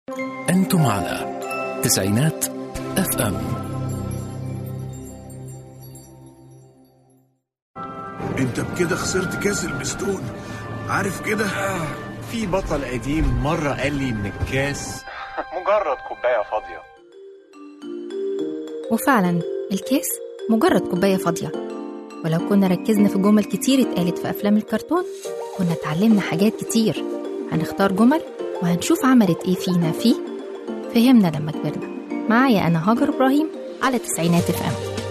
أنتم على تسعينات اف ام انت بكده خسرت كاس البستون عارف كده في بطل قديم مرة قال لي إن الكاس مجرد كوباية فاضية وفعلا الكاس مجرد كوباية فاضية ولو كنا ركزنا في جمل كتير اتقالت في أفلام الكرتون كنا اتعلمنا حاجات كتير هنختار جمل وهنشوف عملت ايه فينا فيه فهمنا لما كبرنا معايا أنا هاجر إبراهيم على تسعينات اف ام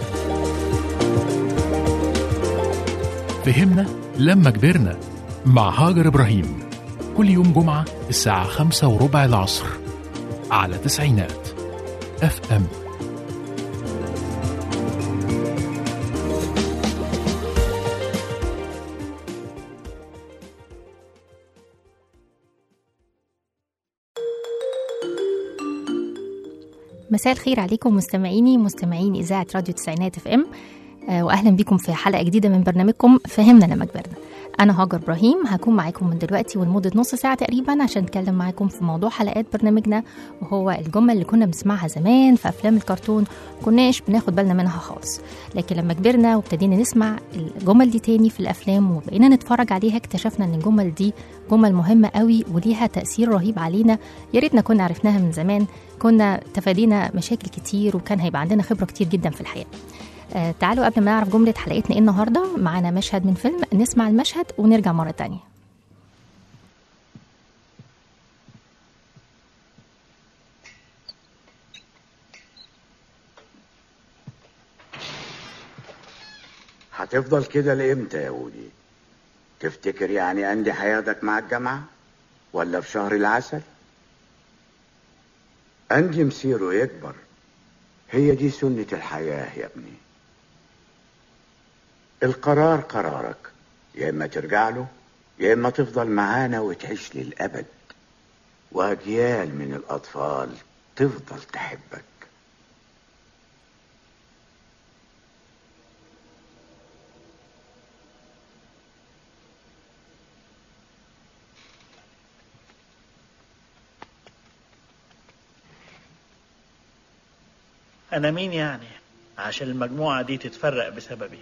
فهمنا لما كبرنا مع هاجر إبراهيم كل يوم جمعة الساعة خمسة وربع العصر على تسعينات اف ام مساء الخير عليكم مستمعيني مستمعين إذاعة راديو تسعينات اف ام آه، وأهلا بكم في حلقة جديدة من برنامجكم فهمنا لما كبرنا أنا هاجر إبراهيم هكون معاكم من دلوقتي ولمدة نص ساعة تقريبا عشان أتكلم معاكم في موضوع حلقات برنامجنا وهو الجمل اللي كنا بنسمعها زمان في أفلام الكرتون كناش بناخد بالنا منها خالص لكن لما كبرنا وابتدينا نسمع الجمل دي تاني في الأفلام وبقينا نتفرج عليها اكتشفنا إن الجمل دي جمل مهمة قوي وليها تأثير رهيب علينا يا ريتنا كنا عرفناها من زمان كنا تفادينا مشاكل كتير وكان هيبقى عندنا خبرة كتير جدا في الحياة آه، تعالوا قبل ما نعرف جملة حلقتنا ايه النهاردة معانا مشهد من فيلم نسمع المشهد ونرجع مرة تانية هتفضل كده لامتى يا ودي تفتكر يعني عندي حياتك مع الجامعة ولا في شهر العسل عندي مصيره يكبر هي دي سنة الحياة يا ابني القرار قرارك يا اما ترجع له يا اما تفضل معانا وتعيش للابد واجيال من الاطفال تفضل تحبك أنا مين يعني عشان المجموعة دي تتفرق بسببي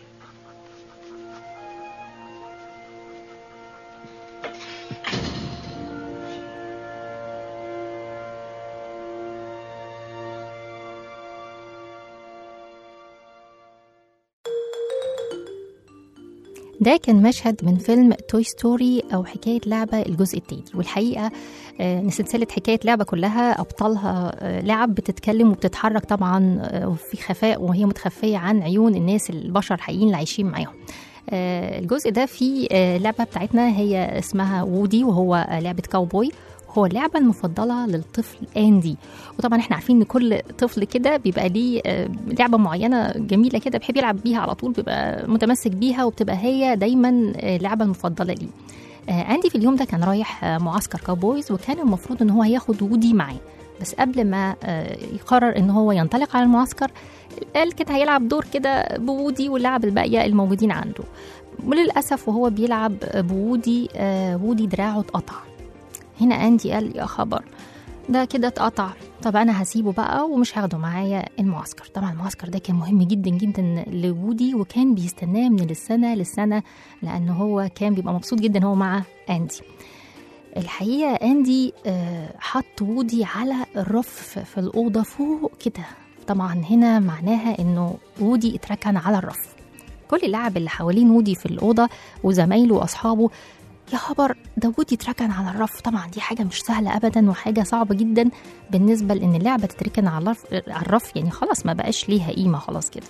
ده كان مشهد من فيلم توي ستوري أو حكاية لعبة الجزء التاني والحقيقة آه، إن سلسلة حكاية لعبة كلها أبطالها آه، لعب بتتكلم وبتتحرك طبعا آه، وفي خفاء وهي متخفية عن عيون الناس البشر الحقيقيين اللي عايشين معاهم آه، الجزء ده فيه آه، لعبة بتاعتنا هي اسمها وودي وهو آه، لعبة كاوبوي هو اللعبة المفضلة للطفل أندي وطبعا احنا عارفين ان كل طفل كده بيبقى ليه آه، لعبة معينة جميلة كده بيحب يلعب بيها على طول بيبقى متمسك بيها وبتبقى هي دايما آه، اللعبة المفضلة ليه آه، أندي في اليوم ده كان رايح آه، معسكر كاوبويز وكان المفروض ان هو هياخد وودي معاه بس قبل ما آه، يقرر ان هو ينطلق على المعسكر قال كده هيلعب دور كده بوودي واللعب الباقية الموجودين عنده وللأسف وهو بيلعب بوودي آه، وودي دراعه اتقطع هنا أندي قال يا خبر ده كده اتقطع طب انا هسيبه بقى ومش هاخده معايا المعسكر طبعا المعسكر ده كان مهم جدا جدا لوودي وكان بيستناه من السنه للسنه لان هو كان بيبقى مبسوط جدا هو مع اندي الحقيقه اندي آه، حط وودي على الرف في الاوضه فوق كده طبعا هنا معناها انه وودي اتركن على الرف كل اللاعب اللي حوالين وودي في الاوضه وزمايله واصحابه يا خبر ده وودي اتركن على الرف طبعا دي حاجه مش سهله ابدا وحاجه صعبه جدا بالنسبه لان اللعبه تتركن على الرف, على الرف يعني خلاص ما بقاش ليها قيمه خلاص كده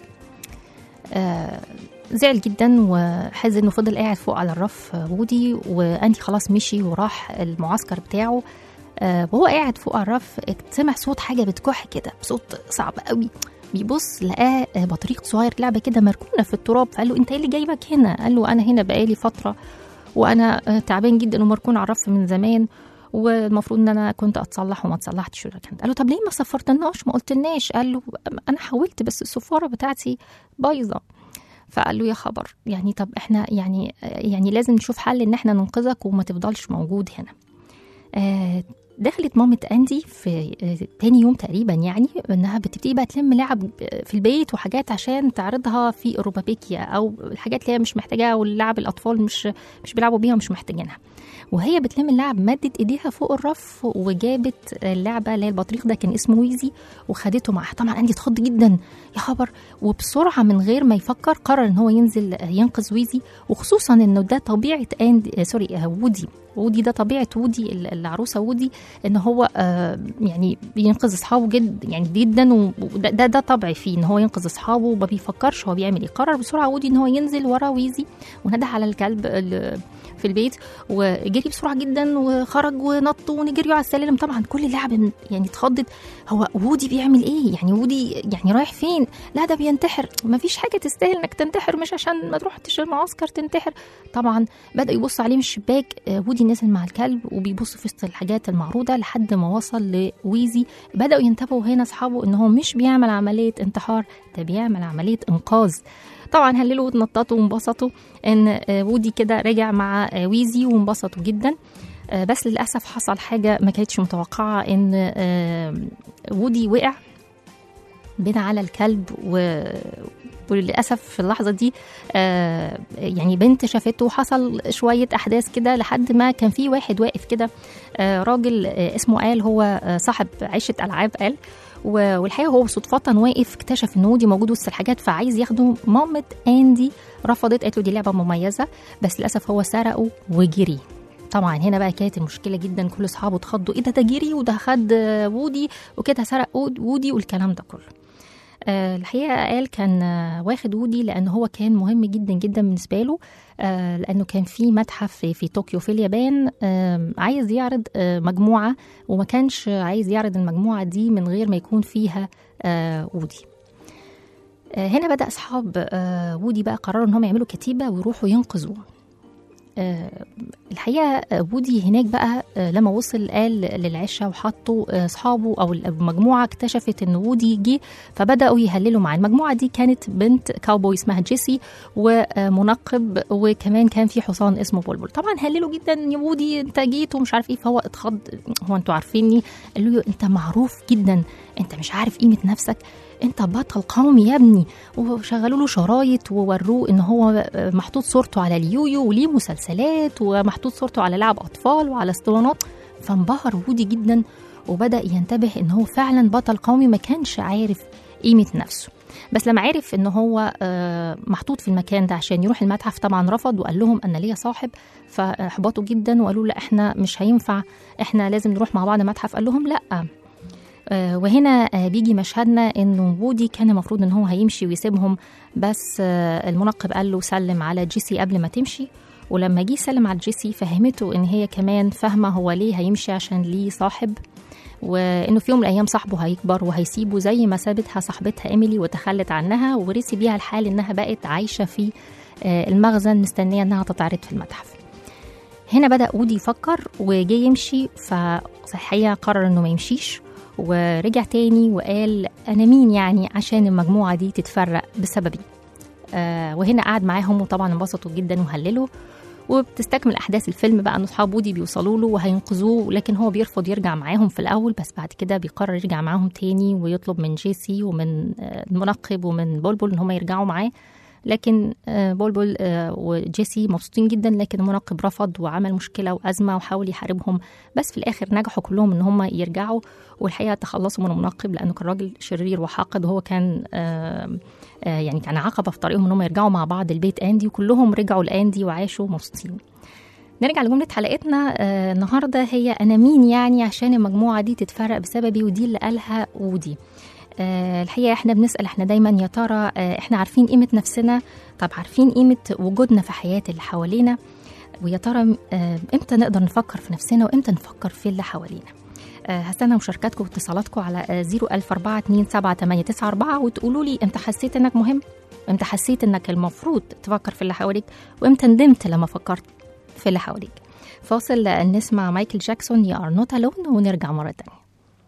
آه زعل جدا وحزن وفضل قاعد فوق على الرف آه، وودي واندي خلاص مشي وراح المعسكر بتاعه آه وهو قاعد فوق على الرف سمع صوت حاجه بتكح كده بصوت صعب قوي بيبص لقاه آه، بطريق صغير لعبه كده مركونه في التراب فقال له انت ايه اللي جايبك هنا قال له انا هنا بقالي فتره وانا آه، تعبان جدا ومركون على الرف من زمان والمفروض ان انا كنت اتصلح وما اتصلحتش كان قال له طب ليه ما سفرتناش ما قلتلناش قال له انا حاولت بس السفاره بتاعتي بايظه فقال له يا خبر يعني طب احنا يعني يعني لازم نشوف حل ان احنا ننقذك وما تفضلش موجود هنا آه دخلت مامة أندي في آه، تاني يوم تقريبا يعني إنها بتبتدي بقى تلم لعب آه، في البيت وحاجات عشان تعرضها في أوروبابيكيا أو الحاجات اللي هي مش محتاجاها واللعب الأطفال مش مش بيلعبوا بيها ومش محتاجينها وهي بتلم اللعب مدت ايديها فوق الرف وجابت اللعبه اللي هي البطريق ده كان اسمه ويزي وخدته معاها طبعا اندي اتخض جدا يا خبر وبسرعه من غير ما يفكر قرر ان هو ينزل ينقذ ويزي وخصوصا انه ده طبيعه اندي آه، سوري آه، وودي وودي ده طبيعه وودي ال- العروسه وودي ان هو آه، يعني بينقذ اصحابه جد يعني جدا و- وده ده, ده طبع فيه ان هو ينقذ اصحابه وما بيفكرش هو بيعمل ايه قرر بسرعه وودي ان هو ينزل ورا ويزي ونده على الكلب ال- في البيت وجري بسرعه جدا وخرج ونط ونجريوا على السلالم طبعا كل اللعب يعني اتخضت هو وودي بيعمل ايه يعني وودي يعني رايح فين لا ده بينتحر ما فيش حاجه تستاهل انك تنتحر مش عشان ما تروح تشتري المعسكر تنتحر طبعا بدا يبص عليه من الشباك آه، وودي نزل مع الكلب وبيبص في وسط الحاجات المعروضه لحد ما وصل لويزي بداوا ينتبهوا هنا اصحابه ان هو مش بيعمل عمليه انتحار ده بيعمل عمليه انقاذ طبعا هللوا واتنططوا وانبسطوا ان آه، وودي كده رجع مع آه، ويزي وانبسطوا جدا آه، بس للاسف حصل حاجه ما كانتش متوقعه ان آه، وودي وقع بين على الكلب و وللاسف في اللحظه دي آه يعني بنت شافته وحصل شويه احداث كده لحد ما كان في واحد واقف كده آه راجل آه اسمه قال هو آه صاحب عشه العاب قال و- والحقيقه هو صدفه واقف اكتشف ان ودي موجود وسط الحاجات فعايز ياخده مامة اندي رفضت قالت له دي لعبه مميزه بس للاسف هو سرقه وجري طبعا هنا بقى كانت المشكله جدا كل اصحابه اتخضوا ايه ده ده جري وده خد آه، وودي وكده سرق وود- وودي والكلام ده كله آه، الحقيقه قال كان آه، واخد وودي لان هو كان مهم جدا جدا بالنسبه له آه، لانه كان في متحف في, في طوكيو في اليابان آه، عايز يعرض آه، مجموعه وما كانش عايز يعرض المجموعه دي من غير ما يكون فيها آه، وودي آه، هنا بدا اصحاب آه، وودي بقى قرروا ان هم يعملوا كتيبه ويروحوا ينقذوه آه، الحقيقه آه، وودي هناك بقى آه، لما وصل قال للعشه وحطوا آه، اصحابه او المجموعه اكتشفت ان وودي جه فبداوا يهللوا معاه المجموعه دي كانت بنت كاوبوي اسمها جيسي ومنقب وكمان كان في حصان اسمه بلبل طبعا هللوا جدا يا وودي انت جيت ومش عارف ايه فهو اتخض هو انتوا عارفيني قالوا له انت معروف جدا انت مش عارف قيمه نفسك انت بطل قومي يا ابني وشغلوا له شرايط ووروه ان هو محطوط صورته على اليويو وليه مسلسلات ومحطوط صورته على لعب اطفال وعلى اسطوانات فانبهر وودي جدا وبدا ينتبه ان هو فعلا بطل قومي ما كانش عارف قيمه نفسه بس لما عرف ان هو آه، محطوط في المكان ده عشان يروح المتحف طبعا رفض وقال لهم انا ليا صاحب فاحبطوا جدا وقالوا لا احنا مش هينفع احنا لازم نروح مع بعض متحف قال لهم لا آه، وهنا آه، بيجي مشهدنا انه وودي كان المفروض ان هو هيمشي ويسيبهم بس آه، المنقب قال له سلم على جيسي قبل ما تمشي ولما جه سلم على جيسي فهمته ان هي كمان فاهمه هو ليه هيمشي عشان ليه صاحب وانه في يوم من الايام صاحبه هيكبر وهيسيبه زي ما سابتها صاحبتها ايميلي وتخلت عنها ورثي بيها الحال انها بقت عايشه في آه، المخزن مستنيه انها تتعرض في المتحف هنا بدا وودي يفكر وجه يمشي فصحيا قرر انه ما يمشيش ورجع تاني وقال انا مين يعني عشان المجموعه دي تتفرق بسببي آه وهنا قعد معاهم وطبعا انبسطوا جدا وهللوا وبتستكمل احداث الفيلم بقى ان اصحاب وودي بيوصلوا له وهينقذوه لكن هو بيرفض يرجع معاهم في الاول بس بعد كده بيقرر يرجع معاهم تاني ويطلب من جيسي ومن آه، المنقب ومن بلبل ان هم يرجعوا معاه لكن آه، بلبل آه، وجيسي مبسوطين جدا لكن المنقب رفض وعمل مشكله وازمه وحاول يحاربهم بس في الاخر نجحوا كلهم ان هم يرجعوا والحقيقه تخلصوا من المنقب لانه كان راجل شرير وحاقد وهو كان آه، آه، يعني كان عقبه في طريقهم ان هم يرجعوا مع بعض البيت اندي وكلهم رجعوا لاندي وعاشوا مبسوطين نرجع لجملة حلقتنا آه النهاردة هي أنا مين يعني عشان المجموعة دي تتفرق بسببي ودي اللي قالها ودي آه الحقيقة احنا بنسأل احنا دايما يا ترى آه احنا عارفين قيمة نفسنا طب عارفين قيمة وجودنا في حياة اللي حوالينا ويا ترى آه امتى نقدر نفكر في نفسنا وامتى نفكر في اللي حوالينا آه، هستنى مشاركاتكم واتصالاتكم على آه، 004278994 وتقولوا لي امتى حسيت انك مهم امتى حسيت انك المفروض تفكر في اللي حواليك وامتى ندمت لما فكرت في اللي حواليك فاصل آه، نسمع مايكل جاكسون يا ار نوت الون ونرجع مره تانية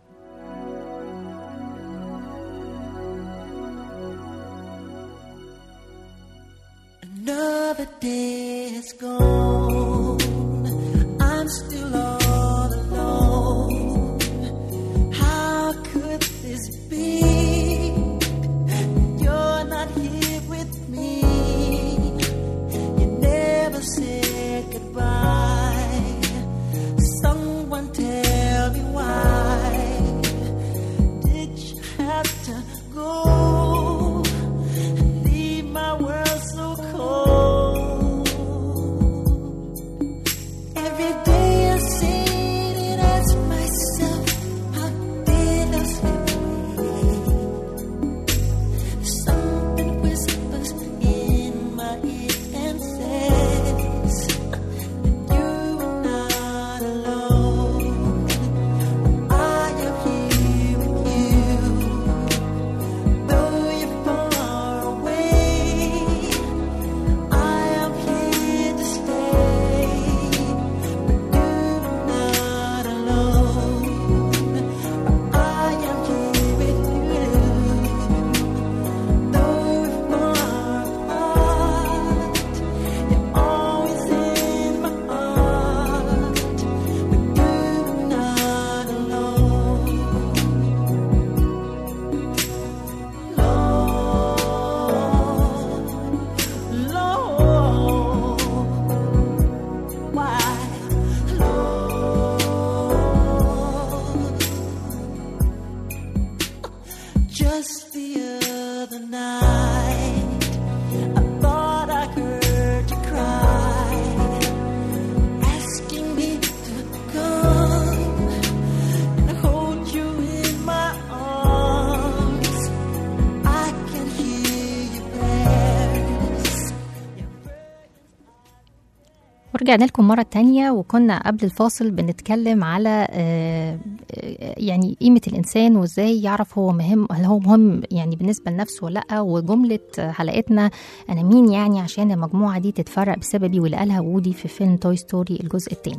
Another day has gone. I'm still all alone. ورجعنا لكم مرة تانية وكنا قبل الفاصل بنتكلم على آه، آه، يعني قيمة الإنسان وإزاي يعرف هو مهم هل هو مهم يعني بالنسبة لنفسه ولا لأ وجملة آه، حلقتنا أنا مين يعني عشان المجموعة دي تتفرق بسببي واللي قالها وودي في فيلم توي ستوري الجزء التاني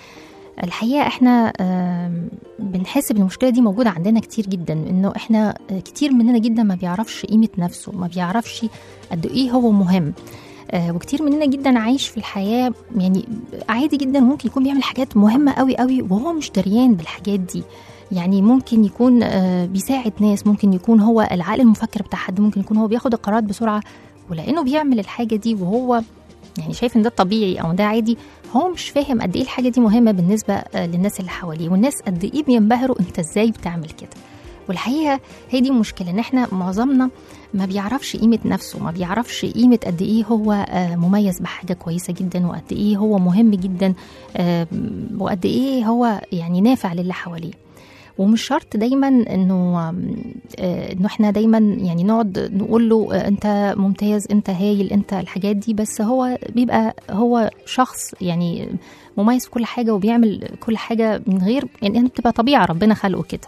الحقيقة احنا آم، بنحس بالمشكلة دي موجودة عندنا كتير جدا انه احنا آه، كتير مننا جدا ما بيعرفش قيمة نفسه ما بيعرفش قد ايه هو مهم آه، وكتير مننا جدا عايش في الحياة يعني عادي جدا ممكن يكون بيعمل حاجات مهمة قوي قوي وهو مش دريان بالحاجات دي يعني ممكن يكون آه، بيساعد ناس ممكن يكون هو العقل المفكر بتاع حد ممكن يكون هو بياخد القرارات بسرعة ولانه بيعمل الحاجة دي وهو يعني شايف ان ده الطبيعي او ده عادي هو مش فاهم قد ايه الحاجة دي مهمة بالنسبة آه، للناس اللي حواليه والناس قد ايه بينبهروا انت ازاي بتعمل كده والحقيقة هي دي المشكلة ان احنا معظمنا ما بيعرفش قيمة نفسه ما بيعرفش قيمة قد إيه هو آه، مميز بحاجة كويسة جدا وقد إيه هو مهم جدا آه، وقد إيه هو يعني نافع للي حواليه ومش شرط دايما انه آم، آه، انه احنا دايما يعني نقعد نقول له آه، انت ممتاز انت هايل انت الحاجات دي بس هو بيبقى هو شخص يعني مميز في كل حاجه وبيعمل كل حاجه من غير يعني انت بتبقى طبيعه ربنا خلقه كده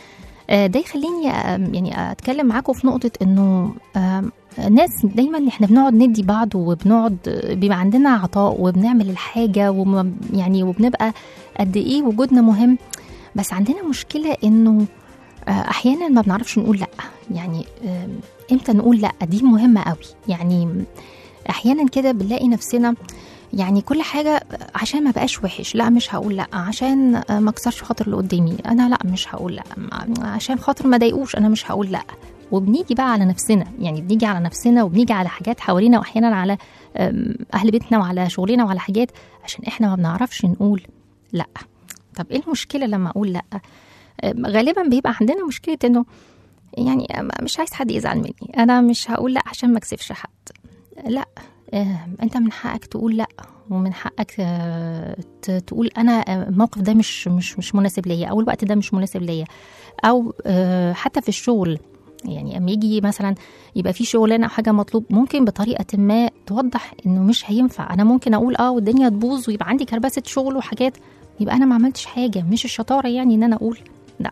آه، ده يخليني آم، يعني اتكلم معاكم في نقطه انه آم، ناس دايما احنا بنقعد ندي بعض وبنقعد بيبقى عندنا عطاء وبنعمل الحاجه وم يعني وبنبقى قد ايه وجودنا مهم بس عندنا مشكله انه آه، احيانا ما بنعرفش نقول لا يعني آم، امتى نقول لا دي مهمه قوي يعني احيانا كده بنلاقي نفسنا يعني كل حاجة عشان ما بقاش وحش لا مش هقول لا عشان آه، ما اكسرش خاطر اللي قدامي انا لا مش هقول لا عشان خاطر ما ضايقوش انا مش هقول لا وبنيجي بقى على نفسنا يعني بنيجي على نفسنا وبنيجي على حاجات حوالينا واحيانا على آم، اهل بيتنا وعلى شغلنا وعلى حاجات عشان احنا ما بنعرفش نقول لا طب ايه المشكله لما اقول لا آم، غالبا بيبقى عندنا مشكله انه يعني آم، مش عايز حد يزعل مني انا مش هقول لا عشان ما اكسفش حد لا آه، انت من حقك تقول لا ومن حقك آه، ت- تقول انا آه، الموقف ده مش مش مش مناسب ليا او الوقت ده مش مناسب ليا او آه، حتى في الشغل يعني اما يجي مثلا يبقى في شغلانه او حاجه مطلوب ممكن بطريقه ما توضح انه مش هينفع انا ممكن اقول اه والدنيا تبوظ ويبقى عندي كربسه شغل وحاجات يبقى انا ما عملتش حاجه مش الشطاره يعني ان انا اقول لا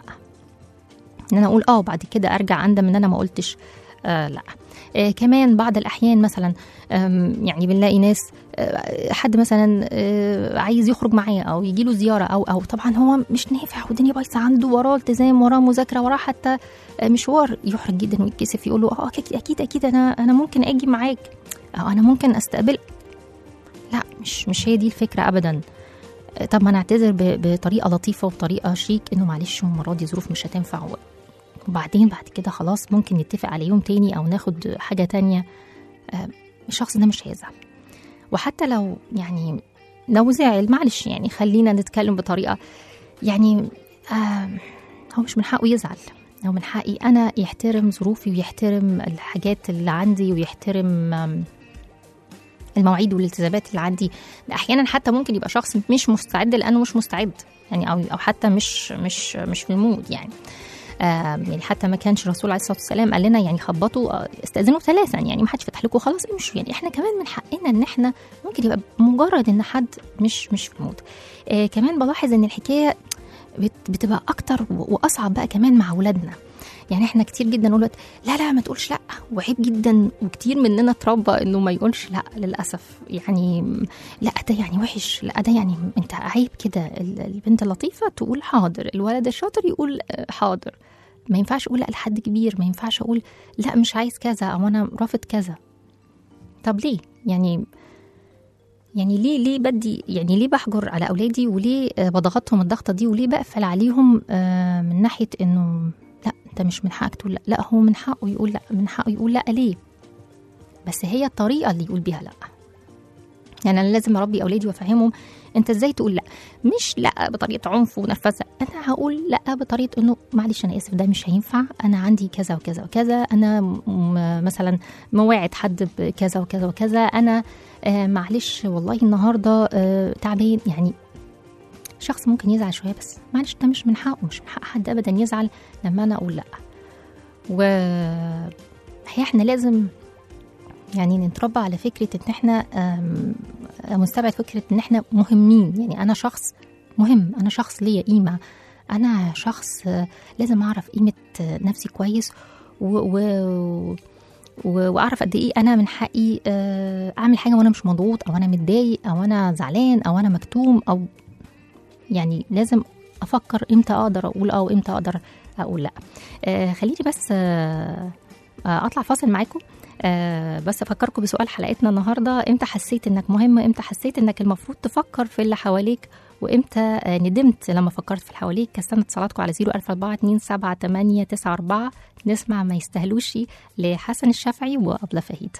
ان انا اقول اه وبعد كده ارجع اندم ان انا ما قلتش آه لا آه كمان بعض الاحيان مثلا آم، يعني بنلاقي ناس آه، حد مثلا آه، عايز يخرج معايا او يجي له زياره او او طبعا هو مش نافع والدنيا بايظه عنده وراه التزام وراه مذاكره وراه حتى آه، مشوار يحرج جدا ويتكسف يقول له اه اكيد اكيد اكيد انا انا ممكن اجي معاك او انا ممكن استقبل لا مش مش هي دي الفكره ابدا آه، طب ما نعتذر ب- بطريقه لطيفه وبطريقه شيك انه معلش المره دي ظروف مش هتنفع و- وبعدين بعد كده خلاص ممكن نتفق على يوم تاني او ناخد حاجه تانية آه، الشخص ده مش هيزعل وحتى لو يعني لو زعل معلش يعني خلينا نتكلم بطريقه يعني آه هو مش من حقه يزعل هو من حقي انا يحترم ظروفي ويحترم الحاجات اللي عندي ويحترم آم، المواعيد والالتزامات اللي عندي ده احيانا حتى ممكن يبقى شخص مش مستعد لانه مش مستعد يعني او او حتى مش مش مش في المود يعني آم، يعني حتى ما كانش الرسول عليه الصلاه والسلام قال لنا يعني خبطوا آه، استاذنوا ثلاثا يعني ما حدش فتح لكم خلاص امشوا يعني احنا كمان من حقنا ان احنا ممكن يبقى مجرد ان حد مش مش في المود آه كمان بلاحظ ان الحكايه بت- بتبقى اكتر و- واصعب بقى كمان مع اولادنا يعني احنا كتير جدا نقول لا لا ما تقولش لا وعيب جدا وكتير مننا اتربى انه ما يقولش لا للاسف يعني لا ده يعني وحش لا ده يعني انت عيب كده ال- البنت اللطيفه تقول حاضر الولد الشاطر يقول آه، حاضر ما ينفعش اقول لا لحد كبير ما ينفعش اقول لا مش عايز كذا او انا رافض كذا طب ليه يعني يعني ليه ليه بدي يعني ليه بحجر على اولادي وليه آه، بضغطهم الضغطه دي وليه بقفل عليهم آه، من ناحيه انه لا انت مش من حقك تقول لا لا هو من حقه يقول لا من حقه يقول لا ليه بس هي الطريقه اللي يقول بيها لا يعني انا لازم اربي اولادي وافهمهم انت ازاي تقول لا مش لا بطريقه عنف ونرفزه انا هقول لا بطريقه انه معلش انا اسف ده مش هينفع انا عندي كذا وكذا وكذا انا م- م- مثلا مواعد حد بكذا وكذا وكذا انا آه معلش والله النهارده آه تعبان يعني شخص ممكن يزعل شويه بس معلش ده مش من حقه مش من حق حد ابدا يزعل لما انا اقول لا و هي احنا لازم يعني نتربى على فكره ان احنا آم، مستبعد فكره ان احنا مهمين يعني انا شخص مهم انا شخص ليا قيمه انا شخص آه، لازم اعرف قيمه آه، نفسي كويس و, و... و- واعرف قد ايه انا من حقي آه، اعمل حاجه وانا مش مضغوط او انا متضايق او انا زعلان او انا مكتوم او يعني لازم افكر امتى اقدر اقول اه وامتى اقدر اقول لا آه خليني بس آه آه اطلع فاصل معاكم آه بس افكركم بسؤال حلقتنا النهارده امتى حسيت انك مهم امتى حسيت انك المفروض تفكر في اللي حواليك وامتى آه ندمت لما فكرت في اللي حواليك كستنى اتصالاتكم على 044 نسمع ما يستاهلوش لحسن الشافعي وابله فهيد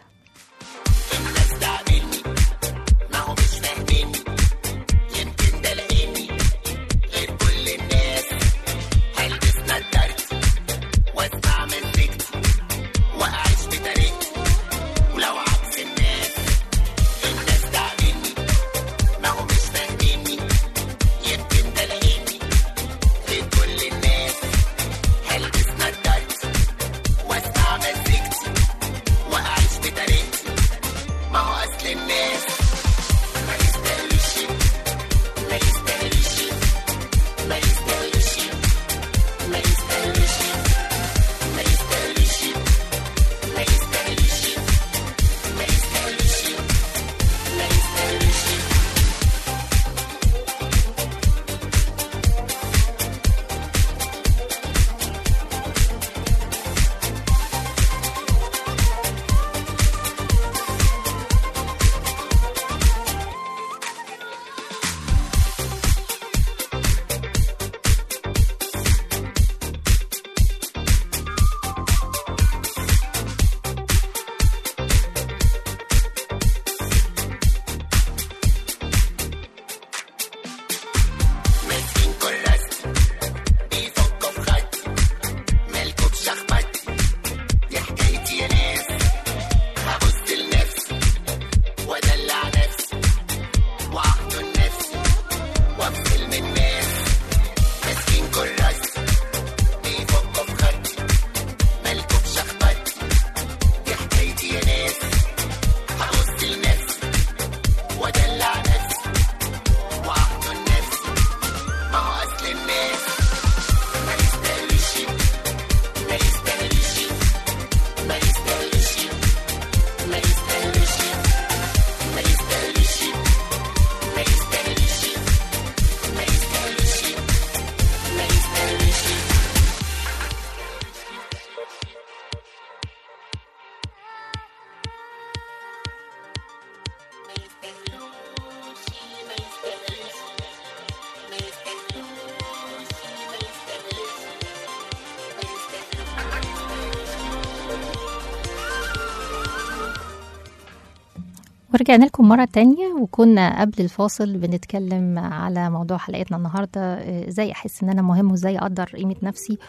ورجعنا لكم مرة تانية وكنا قبل الفاصل بنتكلم على موضوع حلقتنا النهاردة آه، ازاي احس ان انا مهم وازاي اقدر قيمة نفسي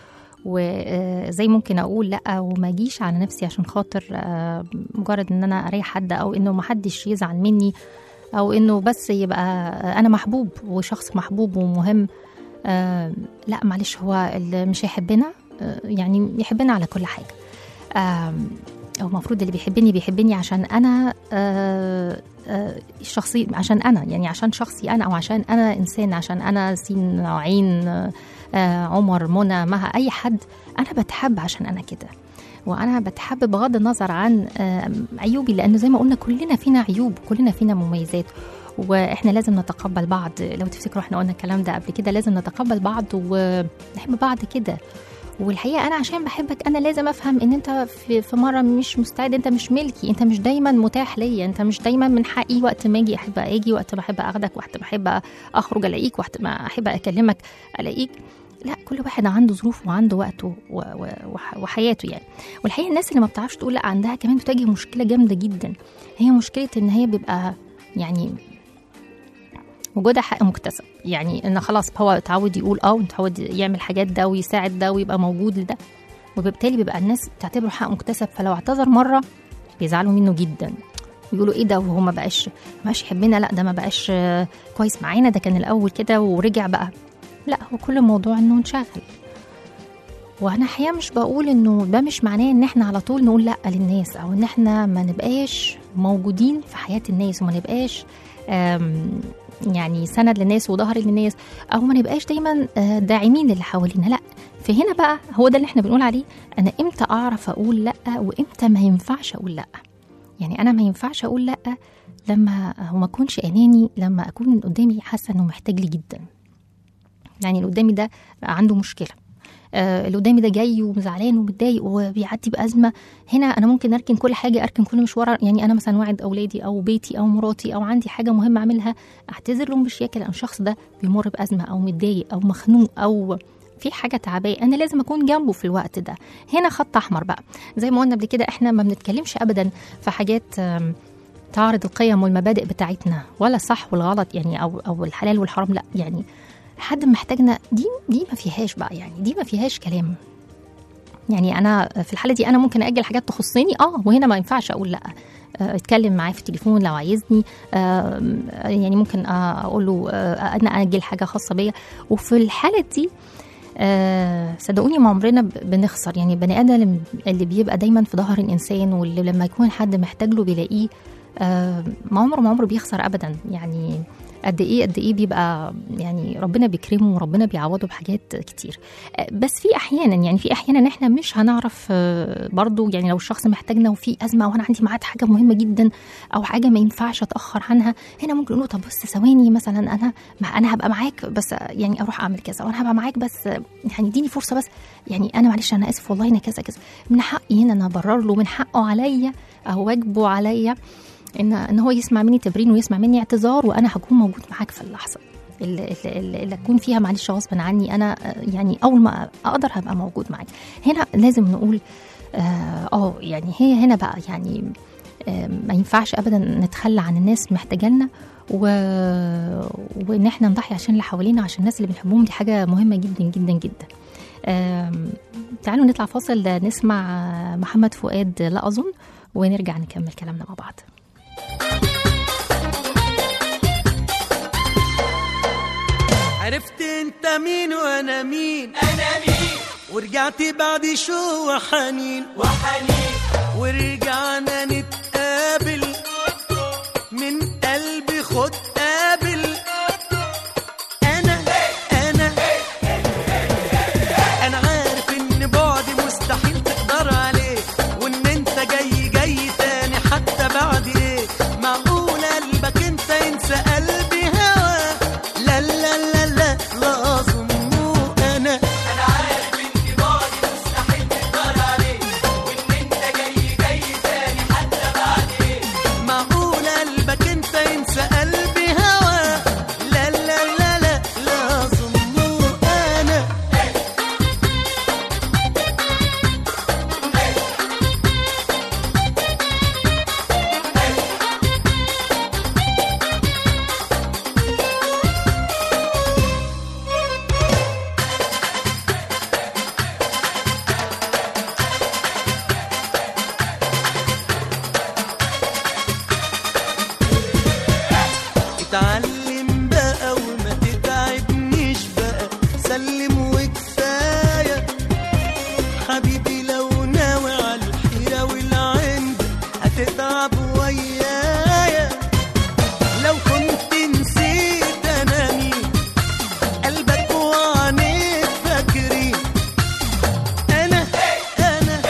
وازاي ممكن اقول لا وما اجيش على نفسي عشان خاطر آه، مجرد ان انا اريح حد او انه محدش يزعل مني او انه بس يبقى آه، انا محبوب وشخص محبوب ومهم آه، لا معلش هو اللي مش هيحبنا آه، يعني يحبنا على كل حاجة آم، هو المفروض اللي بيحبني بيحبني عشان انا آه، آه، شخصي عشان انا يعني عشان شخصي انا او عشان انا انسان عشان انا سين عين آه، آه، عمر منى مها اي حد انا بتحب عشان انا كده وانا بتحب بغض النظر عن آه، عيوبي لان زي ما قلنا كلنا فينا عيوب كلنا فينا مميزات واحنا لازم نتقبل بعض لو تفتكروا احنا قلنا الكلام ده قبل كده لازم نتقبل بعض ونحب بعض كده والحقيقه انا عشان بحبك انا لازم افهم ان انت في, في مره مش مستعد انت مش ملكي انت مش دايما متاح ليا انت مش دايما من حقي وقت ما اجي احب اجي وقت ما احب اخدك وقت ما احب اخرج الاقيك وقت ما احب اكلمك الاقيك لا كل واحد عنده ظروفه وعنده وقته و- و- وح- وحياته يعني والحقيقه الناس اللي ما بتعرفش تقول لا عندها كمان بتواجه مشكله جامده جدا هي مشكله ان هي بيبقى يعني وجودها حق مكتسب يعني ان خلاص هو اتعود يقول اه وتعود يعمل حاجات ده ويساعد ده ويبقى موجود لده وبالتالي بيبقى الناس بتعتبره حق مكتسب فلو اعتذر مره بيزعلوا منه جدا يقولوا ايه ده وهو ما بقاش ما بقاش يحبنا لا ده ما بقاش آه، كويس معانا ده كان الاول كده ورجع بقى لا هو كل الموضوع انه انشغل وانا الحقيقه مش بقول انه ده مش معناه ان احنا على طول نقول لا للناس او ان احنا ما نبقاش موجودين في حياه الناس وما نبقاش آم، يعني سند للناس وظهر للناس او ما نبقاش دايما آه، داعمين للي حوالينا لا فهنا بقى هو ده اللي احنا بنقول عليه انا امتى اعرف اقول لا وامتى ما ينفعش اقول لا يعني انا ما ينفعش اقول لا لما هو ما اكونش اناني لما اكون قدامي حاسه انه محتاج لي جدا يعني اللي قدامي ده عنده مشكله آه، اللي قدامي ده جاي وزعلان ومتضايق وبيعدي بازمه هنا انا ممكن اركن كل حاجه اركن كل مشوار يعني انا مثلا واعد اولادي او بيتي او مراتي او عندي حاجه مهمه اعملها اعتذر لهم بشياكه لان الشخص ده بيمر بازمه او متضايق او مخنوق او في حاجه تعباه انا لازم اكون جنبه في الوقت ده هنا خط احمر بقى زي ما قلنا قبل كده احنا ما بنتكلمش ابدا في حاجات آم، تعرض القيم والمبادئ بتاعتنا ولا الصح والغلط يعني او او الحلال والحرام لا يعني حد محتاجنا دي دي ما فيهاش بقى يعني دي ما فيهاش كلام يعني انا في الحاله دي انا ممكن اجل حاجات تخصني اه وهنا ما ينفعش اقول لا آه، اتكلم معاه في التليفون لو عايزني آه، يعني ممكن آه، اقول له آه، انا اجل حاجه خاصه بيا وفي الحاله دي آه، صدقوني ما عمرنا ب- بنخسر يعني البني ادم اللي بيبقى دايما في ظهر الانسان واللي لما يكون حد محتاج له بيلاقيه آه، ما عمره ما عمره بيخسر ابدا يعني قد ايه قد ايه بيبقى يعني ربنا بيكرمه وربنا بيعوضه بحاجات كتير آه، بس في احيانا يعني في احيانا احنا مش هنعرف آه، برضو يعني لو الشخص محتاجنا وفي ازمه وانا عندي ميعاد حاجه مهمه جدا او حاجه ما ينفعش اتاخر عنها هنا ممكن نقول له طب بص ثواني مثلا انا ما انا هبقى معاك بس يعني اروح اعمل كذا وانا هبقى معاك بس يعني اديني فرصه بس يعني انا معلش انا اسف والله انا كذا كذا من حقي هنا انا ابرر له من حقه عليا او واجبه عليا ان ان هو يسمع مني تبرين ويسمع مني اعتذار وانا هكون موجود معاك في اللحظه اللي, اللي, اللي اكون فيها معلش غصبا عني انا آه، يعني اول ما اقدر هبقى موجود معاك هنا لازم نقول اه آه، يعني هي هنا بقى يعني آه، ما ينفعش ابدا نتخلى عن الناس محتاجانا و... وان احنا نضحي عشان اللي حوالينا عشان الناس اللي بنحبهم دي حاجه مهمه جدا جدا جدا آم، تعالوا نطلع فاصل نسمع آه، محمد فؤاد لا اظن ونرجع نكمل كلامنا مع بعض عرفت انت مين وانا مين انا مين ورجعت بعد شو وحنين وحنين ورجعنا نتقابل من قلبي خد قابل انا انا انا عارف ان بعدي مستحيل تقدر عليه وان انت جاي جاي تاني حتى بعد ايه معقول قلبك انت ينسى قلبي هوا لا لا لا لا لا اظنه انا انا عارف ان بعدي مستحيل تقدر عليه وان انت جاي جاي تاني حتى بعد ايه معقول قلبك انت ينسى قلبي هوا لا لا لا لا لا اظنه انا اتعلم بقى وما تتعبنيش بقى سلم وكفايه حبيبي لو ناوي على الحيرة والعند هتتعب ويايا لو كنت نسيت انا مين قلبك وعينيك فاكرين انا انا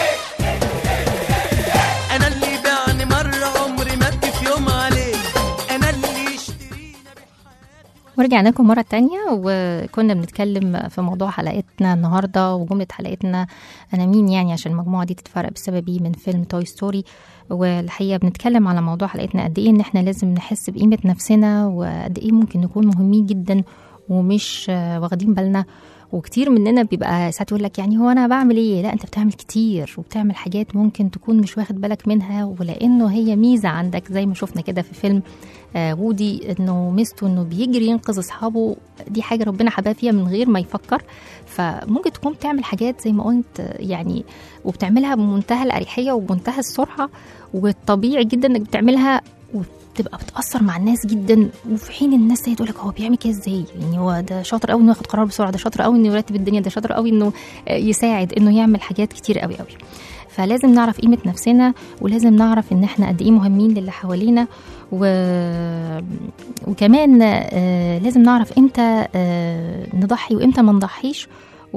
انا اللي بعني مرة عمري ما ابكي في يوم عليه انا اللي اشترينا ورجعنا لكم مرة تانية وكنا بنتكلم في موضوع حلقتنا النهاردة وجملة حلقتنا أنا مين يعني عشان المجموعة دي تتفرق بسببي من فيلم توي ستوري والحقيقة بنتكلم على موضوع حلقتنا قد إيه إن إحنا لازم نحس بقيمة نفسنا وقد إيه ممكن نكون مهمين جدا ومش آه، واخدين بالنا وكتير مننا بيبقى ساعات يقول لك يعني هو انا بعمل ايه لا انت بتعمل كتير وبتعمل حاجات ممكن تكون مش واخد بالك منها ولانه هي ميزه عندك زي ما شفنا كده في فيلم آه وودي انه ميزته انه بيجري ينقذ اصحابه دي حاجه ربنا حباه فيها من غير ما يفكر فممكن تكون بتعمل حاجات زي ما قلت آه، يعني وبتعملها بمنتهى الاريحيه وبمنتهى السرعه والطبيعي جدا انك بتعملها وبتبقى بتاثر مع الناس جدا وفي حين الناس هي تقول لك هو بيعمل كده ازاي يعني هو ده شاطر قوي انه ياخد قرار بسرعه ده شاطر قوي انه يرتب الدنيا ده شاطر قوي انه آه، يساعد انه يعمل حاجات كتير قوي قوي فلازم نعرف قيمة نفسنا ولازم نعرف ان احنا قد ايه مهمين للي حوالينا و... وكمان آه، لازم نعرف امتى آه، نضحي وامتى ما نضحيش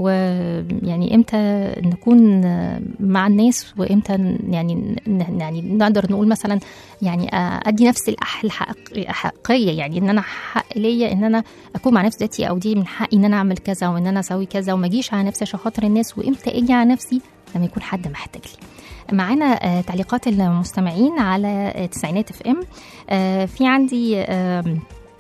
ويعني امتى نكون آه، مع الناس وامتى ن- يعني ن- يعني نقدر نقول مثلا يعني آه، ادي نفسي الأح- الحق- الحقيه يعني ان انا حق ليا ان انا اكون مع نفسي ذاتي او دي من حقي ان انا اعمل كذا وان انا اسوي كذا وما اجيش على نفسي عشان خاطر الناس وامتى اجي على نفسي لما يكون حد محتاج لي معانا آه، تعليقات المستمعين على آه، تسعينات اف ام آه، في عندي آم،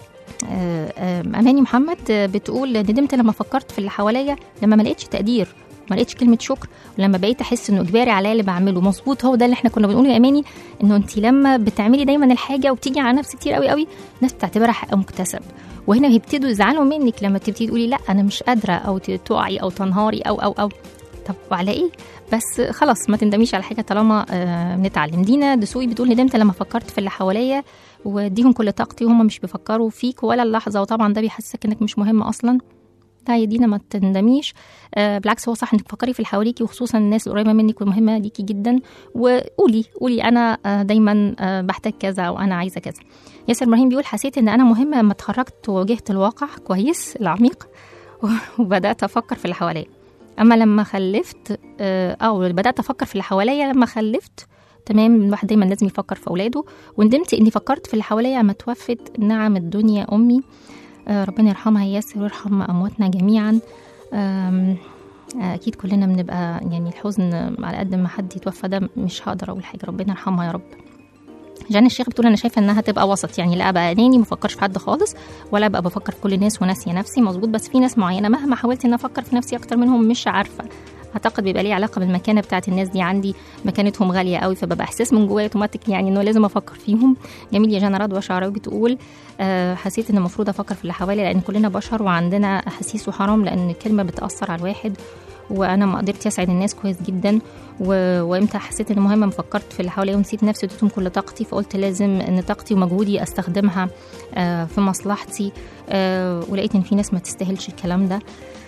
آه، آه، اماني محمد آه، بتقول ندمت لما فكرت في اللي حواليا لما ما لقيتش تقدير ما لقيتش كلمه شكر ولما بقيت احس انه اجباري عليا اللي بعمله مظبوط هو ده اللي احنا كنا بنقوله يا اماني انه انت لما بتعملي دايما الحاجه وبتيجي على نفسك كتير قوي قوي الناس بتعتبرها حق مكتسب وهنا بيبتدوا يزعلوا منك لما تبتدي تقولي لا انا مش قادره او تقعي او تنهاري او او او طب وعلى ايه بس خلاص ما تندميش على حاجه طالما آه، بنتعلم دينا دسوقي بتقول ندمت لما فكرت في اللي حواليا واديهم كل طاقتي وهم مش بيفكروا فيك ولا اللحظه وطبعا ده بيحسسك انك مش مهم اصلا لا يا دينا ما تندميش آه بالعكس هو صح انك تفكري في اللي حواليكي وخصوصا الناس القريبه منك والمهمه ليكي جدا وقولي قولي انا آه دايما آه بحتاج كذا او انا عايزه كذا ياسر ابراهيم بيقول حسيت ان انا مهمه لما اتخرجت وواجهت الواقع كويس العميق وبدات افكر في اللي حواليا اما لما خلفت آه، او بدات افكر في اللي حواليا لما خلفت تمام الواحد دايما لازم يفكر في اولاده وندمت اني فكرت في اللي حواليا اما توفت نعم الدنيا امي آه، ربنا يرحمها يا ياسر ويرحم امواتنا جميعا آم، آه، اكيد كلنا بنبقى يعني الحزن على قد ما حد يتوفى ده مش هقدر اقول حاجه ربنا يرحمها يا رب جانا الشيخ بتقول انا شايفه انها تبقى وسط يعني لا ابقى اناني ما افكرش في حد خالص ولا ابقى بفكر في كل الناس وناسيه نفسي مظبوط بس في ناس معينه مهما حاولت ان افكر في نفسي اكتر منهم مش عارفه اعتقد بيبقى ليه علاقه بالمكانه بتاعت الناس دي عندي مكانتهم غاليه قوي فببقى احساس من جوايا اوتوماتيك يعني انه لازم افكر فيهم جميل يا جانا رضوى شعراوي بتقول آه حسيت ان المفروض افكر في اللي حوالي لان كلنا بشر وعندنا احاسيس وحرام لان الكلمه بتاثر على الواحد وانا ما قدرت اسعد الناس كويس جدا و... وامتى حسيت ان مهم ما فكرت في اللي حواليا ونسيت نفسي واديتهم كل طاقتي فقلت لازم ان طاقتي ومجهودي استخدمها آه في مصلحتي آه ولقيت ان في ناس ما تستاهلش الكلام ده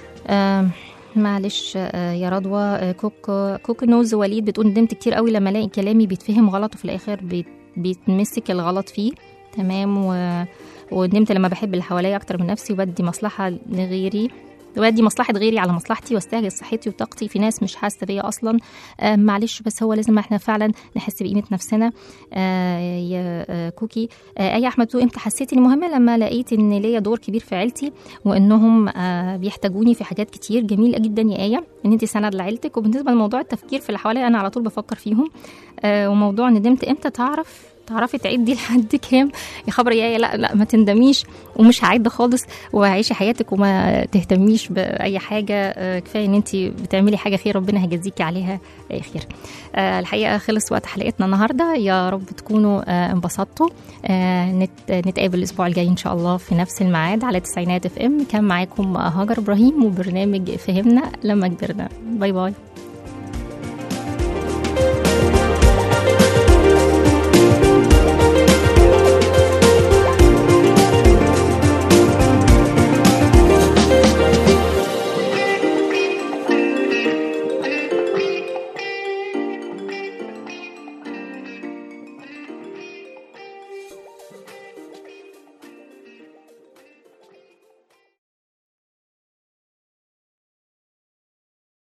آه معلش آه يا رضوى آه كوك كوك نوز وليد بتقول ندمت كتير قوي لما الاقي كلامي بيتفهم غلط وفي الاخر بيت بيتمسك الغلط فيه تمام و... وندمت لما بحب اللي حواليا اكتر من نفسي وبدي مصلحه لغيري وادي مصلحه غيري على مصلحتي واستهلك صحتي وطاقتي في ناس مش حاسه بيا اصلا آه معلش بس هو لازم احنا فعلا نحس بقيمه نفسنا آه يا آه كوكي آه اي احمد بتقول امتى حسيت اني مهمه لما لقيت ان ليا دور كبير في عيلتي وانهم آه بيحتاجوني في حاجات كتير جميل جدا يا ايه ان انت سند لعيلتك وبالنسبه لموضوع التفكير في اللي حواليا انا على طول بفكر فيهم آه وموضوع ندمت امتى تعرف تعرفي تعدي لحد كام يا خبر يا لا لا ما تندميش ومش هعد خالص وعيشي حياتك وما تهتميش باي حاجه آه، كفايه ان انت بتعملي حاجه خير ربنا هيجازيكي عليها آه، خير آه، الحقيقه خلص وقت حلقتنا النهارده يا رب تكونوا آه، انبسطتوا آه، نت- نتقابل الاسبوع الجاي ان شاء الله في نفس الميعاد على تسعينات اف ام كان معاكم هاجر ابراهيم وبرنامج فهمنا لما كبرنا باي باي